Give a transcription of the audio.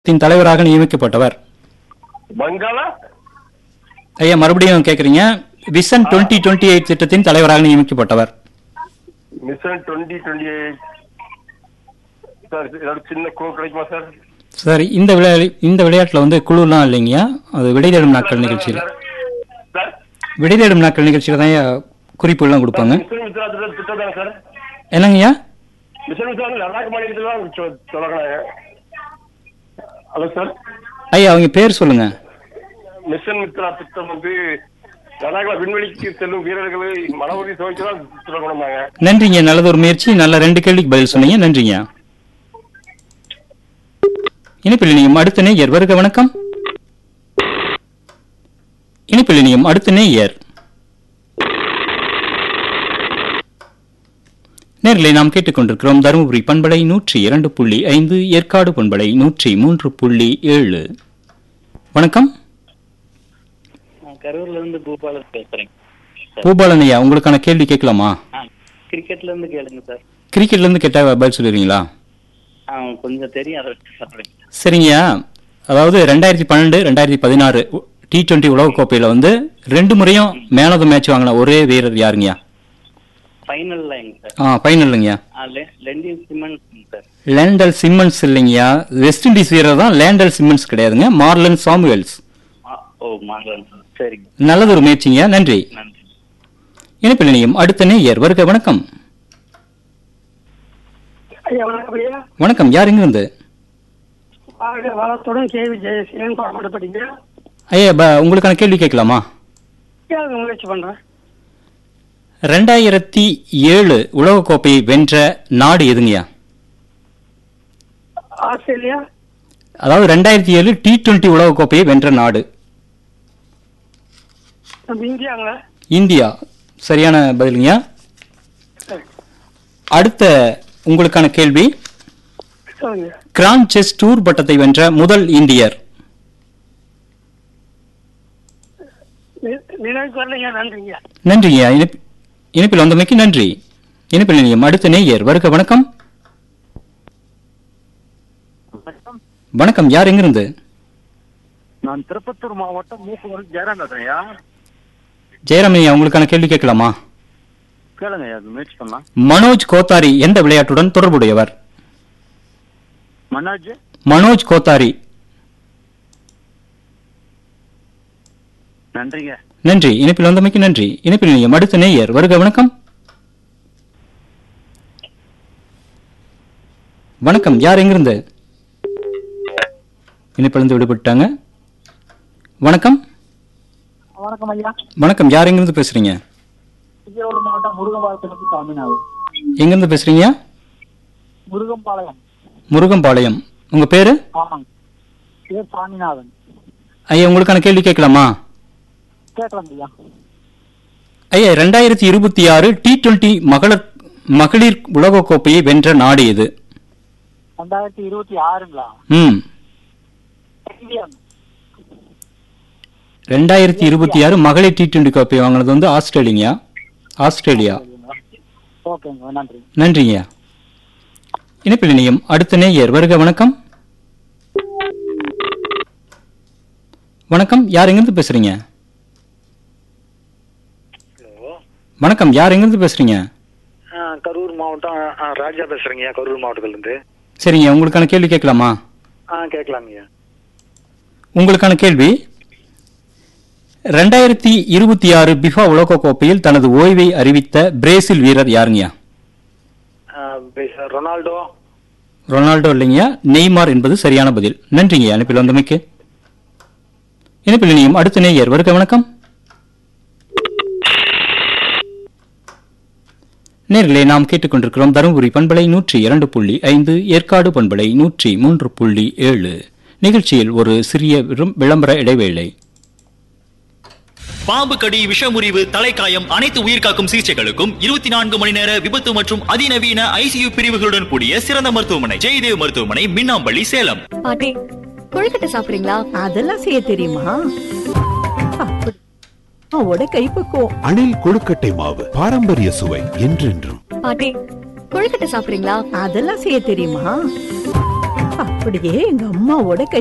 தின் தலைவராக நியமிக்கப்பட்டவர் வங்காளா ஐயா மறுபடியும் கேக்குறீங்க விஷன் டுவெண்ட்டி டுவெண்ட்டி எயிட் திட்டத்தின் தலைவராக நியமிக்கப்பட்டவர் mission twenty twenty eight sir ஏதாவது சின்ன குழு கிடைக்குமா சார் சார் இந்த விளையாடி இந்த விளையாட்டுல வந்து குழுலாம் இல்லைங்கய்யா அது விடை தேடும் நாட்கள் நிகழ்ச்சியில் சார் விடை தேடும் நாட்கள் நிகழ்ச்சியில தான் ஐயா குறிப்புகள்லாம் கொடுப்பாங்க மிஷன் மித்ரா திட்டம் திட்டம் தானே சார் என்னங்கய்யா மிஷன் மித்ரா வந்து லடாக் மாநிலத்தில் தான் சொ- தொடங்கினாங்க ஹலோ சார் ஐயா அவங்க பேர் சொல்லுங்க மிஷன் மித்ரா திட்டம் வந்து லடாக்ல விண்வெளிக்கு செல்லும் வீரர்களை மன உறுதி துவக்கி தான் தொடங்கினாங்க நன்றிங்க நல்லது ஒரு முயற்சி நல்ல ரெண்டு கேள்விக்கு பதில் சொன்னீங்க நன்றிங்க இனிப்பில் இனியும் அடுத்த நேயர் வருக வணக்கம் இனிப்பில் இனியும் அடுத்த நேயர் நேர்களை நாம் கேட்டுக்கொண்டிருக்கிறோம் தருமபுரி பண்பலை நூற்றி இரண்டு புள்ளி ஐந்து ஏற்காடு பண்பலை நூற்றி மூன்று புள்ளி ஏழு வணக்கம் நான் கரூர்ல இருந்து பூபாலன் பேசுறேன் பூபாலன் ஐயா உங்களுக்கான கேள்வி கேட்கலாமா ஆ கிரிக்கெட்ல இருந்து கேளுங்க சார் கிரிக்கெட்ல இருந்து கேட்டா பதில் சொல்லுவீங்களா ஆ கொஞ்சம் தெரியும் அதை வச்சு சொல்றேன் சரிங்க அதாவது ரெண்டாயிரத்தி பன்னெண்டு ரெண்டாயிரத்தி பதினாறு டி டுவெண்ட்டி உலகக்கோப்பையில வந்து ரெண்டு முறையும் மேன் ஆஃப் த மேட்ச் வாங்கின ஒரே வீரர் யாருங்கய்யா ஃபைனல்ல எங்க சார் ஆ ஃபைனல்லைங்கய்யா ஆ லெ- Lendl Simmons sir Lendl Simmons இல்லைங்கய்யா வெஸ்ட் இண்டீஸ் வீரர் தான் லேண்டல் சிம்மன்ஸ் கிடையாதுங்க மார்லன் சாமுவேல்ஸ் ஆ, ஓ மாங்கலன் சார் சரிங்க நல்லது ஒரு முயற்சிங்க நன்றி நன்றி இணைப்பில் இணையும் அடுத்த நேயர் வருக வணக்கம் ஐயா வணக்கம் ஐயா வணக்கம் யார் இருந்து வாழ்க வளத்துடன் கேவி ஜெயசீலன் பாடப்பட்டீங்க ஐயா ப- உங்களுக்கான கேள்வி கேட்கலாமா கேளுங்க முயற்சி பண்றேன் ரெண்டாயிரத்தி ஏழு உலகக்கோப்பையை வென்ற நாடு எதுங்கய்யா ஆஸ்திரேலியா அதாவது ரெண்டாயிரத்தி ஏழு டி டுவெண்ட்டி உலகக்கோப்பையை வென்ற நாடு நம்ம இந்தியாங்களா இந்தியா சரியான பதிலுங்க சரி அடுத்த உங்களுக்கான கேள்வி சொல்லுங்க கிராண்ட் செஸ் டூர் பட்டத்தை வென்ற முதல் இந்தியர் நி- நினைவுக்கு வரலைங்க நன்றிங்க நன்றிங்க இணைப்- இணைப்பில் வந்தமைக்கு நன்றி இணைப்பில் இணையம் அடுத்த நேயர் வருக வணக்கம் வணக்கம் யார் எங்கிருந்து நான் திருப்பத்தூர் மாவட்டம் மூக்குவரம் ஜெயராம் பேசுறேன்யா ஜெயராமையா உங்களுக்கான கேள்வி கேட்கலாமா கேளுங்க அது முயற்சி பண்ணலாம் மனோஜ் கோத்தாரி எந்த விளையாட்டுடன் தொடர்புடையவர் மனோஜ் மனோஜ் கோத்தாரி நன்றிங்க நன்றி இணைப்பில் வந்தமைக்கு நன்றி இணைப்பில் இணையம் அடுத்த நேயர் வருக வணக்கம் வணக்கம் யார் எங்கிருந்து இணைப்பிலிருந்து விடுபட்டாங்க வணக்கம் வணக்கம் ஐயா வணக்கம் யார் எங்கிருந்து பேசுறீங்க ஈரோடு மாவட்டம் முருகம்பாளையத்திலிருந்து சாமிநாதன் எங்கிருந்து பேசுறீங்க முருகம்பாளையம் முருகம்பாளையம் உங்க பேரு ஆமாங்க பேர் சாமிநாதன் ஐயா உங்களுக்கான கேள்வி கேட்கலாமா கேட்கலாம் ஐயா ஐயா ரெண்டாயிரத்தி இருபத்தி ஆறு டி டுவெண்டி மகளிர் மகளிர் உலகக்கோப்பையை வென்ற நாடு எது ரெண்டாயிரத்தி இருபத்தி ஆறுங்களா ம் இந்தியா ரெண்டாயிரத்தி இருபத்தி ஆறு மகளிர் டி டுவெண்டி கோப்பை வாங்கினது வந்து ஆஸ்திரேலியா ஆஸ்திரேலியா ஓகேங்க நன்றி நன்றிங்க இணைப்பில் இணையம் அடுத்த நேயர் வருக வணக்கம் வணக்கம் யார் எங்கிருந்து பேசுறீங்க வணக்கம் யார் எங்கிருந்து பேசுறீங்க கரூர் மாவட்டம் ஆ, ராஜா பேசுறேங்கய்யா கரூர் மாவட்டத்துல இருந்து சரிங்க உங்களுக்கான கேள்வி கேட்கலாமா ஆ கேட்கலாங்கய்யா உங்களுக்கான கேள்வி ரெண்டாயிரத்தி இருபத்தி ஆறு பிஃபா உலகக்கோப்பையில் தனது ஓய்வை அறிவித்த பிரேசில் வீரர் யாருங்கய்யா ஆ, பேச- ரொனால்டோ ரொனால்டோ இல்லைங்கய்யா நெய்மார் என்பது சரியான பதில் நன்றிங்க அனுப்பில் வந்தமைக்கு இணைப்பில் இணையும் அடுத்த நேயர் வருக வணக்கம் நேர்களே நாம் கேட்டுக்கொண்டிருக்கிறோம் தருமபுரி பண்பலை நூற்றி இரண்டு புள்ளி ஐந்து ஏற்காடு பண்பலை நூற்றி மூன்று புள்ளி ஏழு நிகழ்ச்சியில் ஒரு சிறிய விரும்- விளம்பர இடைவேளை பாம்பு கடி விஷமுறிவு தலைக்காயம் அனைத்து உயிர்காக்கும் சிகிச்சைகளுக்கும் இருபத்தி நான்கு மணி நேர விபத்து மற்றும் அதிநவீன ஐசியு பிரிவுகளுடன் கூடிய சிறந்த மருத்துவமனை ஜெயதேவ் மருத்துவமனை மின்னாம்பள்ளி சேலம் பாட்டி கொழுக்கட்டை சாப்பிடுறீங்களா அதெல்லாம் செய்ய தெரியுமா அப்படி அம்மாவோட கைப்பக்குவம் அணில் கொழுக்கட்டை மாவு பாரம்பரிய சுவை என்றென்றும் பாட்டி கொழுக்கட்டை சாப்பிடுறீங்களா அதெல்லாம் செய்ய தெரியுமா அப்படி அப்படியே எங்க அம்மாவோட கை